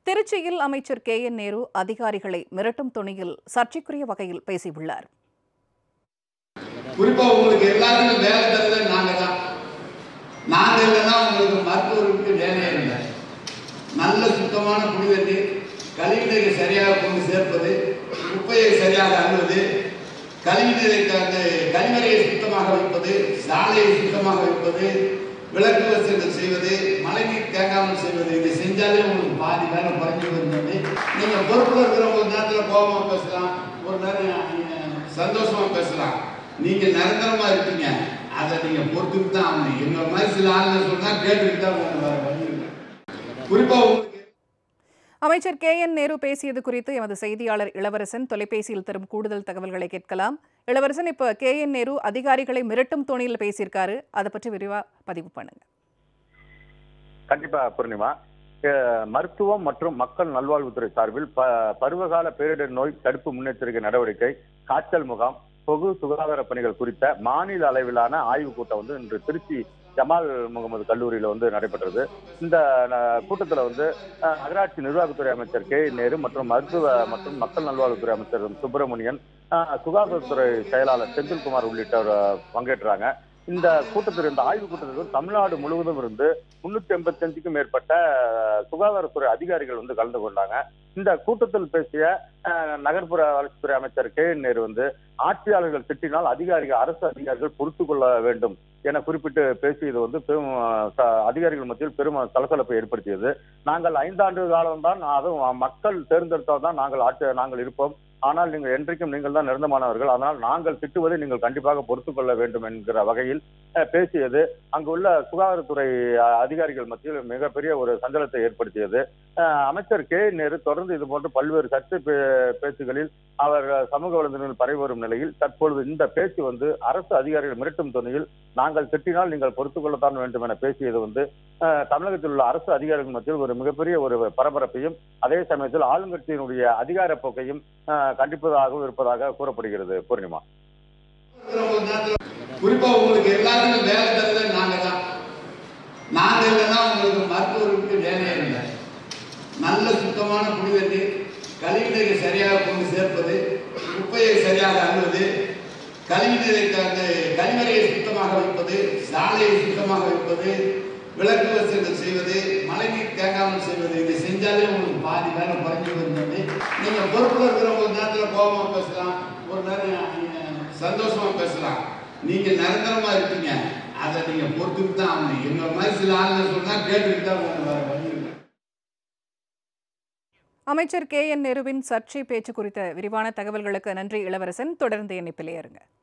திருச்சியில் அமைச்சர் K N Nehru அதிகாரிகளை மிரட்டும் துணியில் சர்ச்சைக்குரிய வகையில் பேசியுள்ளார் குறிப்பா உங்களுக்கு எல்லாத்துக்கும் வேலை தருவது நாங்க தான் நாங்க இல்லைன்னா உங்களுக்கு மருத்துவர்களுக்கு வேலையே இல்லை நல்ல சுத்தமான குடித நீர் கழிவுநீரை சரியாக கொண்டு சேர்ப்பது குப்பையை சரியாக அள்ளுவது கழிவுநீரை அந்த கழிவறையை சுத்தமாக வைப்பது சாலையை சுத்தமாக வைப்பது விளக்கு வசதிகள் செய்வது மழைநீர் தேங்காமல் செய்வது இதை செஞ்சாலே உங்களுக்கு பாதி வேலை குறைஞ்சு வருகிறது நீங்க பொறுப்புல இருக்கிற ஒரு நேரத்தில் கோபமா பேசலாம் ஒரு நேரம் நீங்க சந்தோஷமா பேசலாம் நீங்க நிரந்தரமா இருப்பீங்க அதை நீங்க பொறுத்துட்டு தான் ஆகணும் எங்க மாதிரி சில ஆளுங்க சொன்னா கேட்டுக்கிட்டு தான் வேற வேற வழி இல்லை குறிப்பா உங்களுக்கு அமைச்சர் கே என் நேரு பேசியது குறித்து எமது செய்தியாளர் இளவரசன் தொலைபேசியில் தரும் கூடுதல் தகவல்களை கேட்கலாம் இளவரசன் இப்போ கே என் நேரு அதிகாரிகளை மிரட்டும் தோணியில் பேசியிருக்காரு அதை பற்றி விரிவா பதிவு பண்ணுங்க கண்டிப்பா பூர்ணிமா அஹ் மருத்துவம் மற்றும் மக்கள் நல்வாழ்வுத்துறை சார்பில் ப பருவகால பேரிடர் நோய் தடுப்பு முன்னெச்சரிக்கை நடவடிக்கை காய்ச்சல் முகாம் பொது சுகாதார பணிகள் குறித்த மாநில அளவிலான ஆய்வுக் கூட்டம் வந்து இன்று திருச்சி ஜமால் முகமது கல்லூரியில வந்து நடைபெற்றது இந்த அஹ், கூட்டத்துல வந்து அஹ், நகராட்சி நிர்வாகத்துறை அமைச்சர் கே நேரு மற்றும் மருத்துவ மற்றும் மக்கள் நல்வாழ்வுத்துறை அமைச்சர் சுப்பிரமணியன் அஹ், சுகாதாரத்துறை செயலாளர் செந்தில்குமார் உள்ளிட்டோர் அஹ், பங்கேற்றாங்க இந்த கூட்டத்தில் இந்த ஆய்வுக் கூட்டத்தில் தமிழ்நாடு முழுவதும் இருந்து முன்னூத்தி எண்பத்தி அஞ்சுக்கும் மேற்பட்ட அஹ், சுகாதாரத்துறை அதிகாரிகள் வந்து கலந்து கொண்டாங்க இந்த கூட்டத்தில் பேசிய அஹ், நகர்ப்புற வளர்ச்சித்துறை அமைச்சர் கே என் நேரு வந்து ஆட்சியாளர்கள் திட்டினால் அதிகாரிகள் அரசு அதிகாரிகள் பொறுத்து கொள்ள வேண்டும் என குறிப்பிட்டு பேசியது வந்து பெரும் அஹ், ச- அதிகாரிகள் மத்தியில் பெரும் சலசலப்பை ஏற்படுத்தியது நாங்கள் ஐந்தாண்டு காலம்தான் அதுவும் மக்கள் தேர்ந்தெடுத்தால் தான் நாங்கள் ஆட்சி நாங்கள் இருப்போம் ஆனால் நீங்கள் என்றைக்கும் நீங்கள் தான் நிரந்தரமானவர்கள் அதனால் நாங்கள் திட்டுவதை நீங்கள் கண்டிப்பாக பொறுத்துக் கொள்ள வேண்டும் என்கிற வகையில் அஹ், பேசியது அங்குள்ள சுகாதாரத்துறை அஹ், அதிகாரிகள் மத்தியில் மிகப்பெரிய ஒரு சஞ்சலத்தை ஏற்படுத்தியது அஹ், அமைச்சர் கே நேரு தொடர்ந்து இது போன்ற பல்வேறு சர்ச்சை பே- பேச்சுகளில் அவர் சமூக வலைதளங்களில் பரவி வரும் நிலையில் தற்பொழுது இந்த பேச்சு வந்து அரசு அதிகாரிகள் மிரட்டும் துணியில் நாங்கள் திட்டினால் நீங்கள் பொறுத்துக் கொள்ளத்தான் வேண்டும் என பேசியது வந்து அஹ், தமிழகத்தில் உள்ள அரசு அதிகாரிகள் மத்தியில் ஒரு மிகப்பெரிய ஒரு பரபரப்பையும் அதே சமயத்தில் ஆளுங்கட்சியினுடைய அதிகார போக்கையும் அஹ், கண்டிப்பதாகவும் இருப்பதாக கூறப்படுகிறது பூர்ணிமா இருக்கிற ஒரு நேரத்துல குறிப்பா உங்களுக்கு எல்லாத்துக்கும் வேலை தருவது நாங்க தான் நாங்க இல்லைன்னா உங்களுக்கு மருத்துவர்களுக்கு வேலையே இல்லை நல்ல சுத்தமான குடித நீர் கழிவுநீரை சரியாக கொண்டு சேர்ப்பது குப்பையை சரியாக அள்ளுவது கழிவுநீரை அந்த கழிவறையை சுத்தமாக வைப்பது சாலையை சுத்தமாக வைப்பது விளக்கு வசதிகள் செய்வது மழைநீர் தேங்காமல் செய்வது இதை செஞ்சாலே உங்களுக்கு பாதி வேலை குறைஞ்சு வருகிறது நீங்க பொறுப்புல இருக்கிற ஒரு நேரத்துல கோபமா பேசலாம் ஒரு நேரம் நீங்க சந்தோஷமா பேசலாம் நீங்க நிரந்தரமா இருப்பீங்க அதை நீங்க பொறுத்துட்டு தான் ஆகணும் எங்க மாதிரி சில ஆளுங்க சொன்னா கேட்டுக்கிட்டு தான் வேற வேற வழி இல்லை அமைச்சர் கே என் நேருவின் சர்ச்சை பேச்சு குறித்த விரிவான தகவல்களுக்கு நன்றி இளவரசன் தொடர்ந்து இணைப்பிலே இருங்க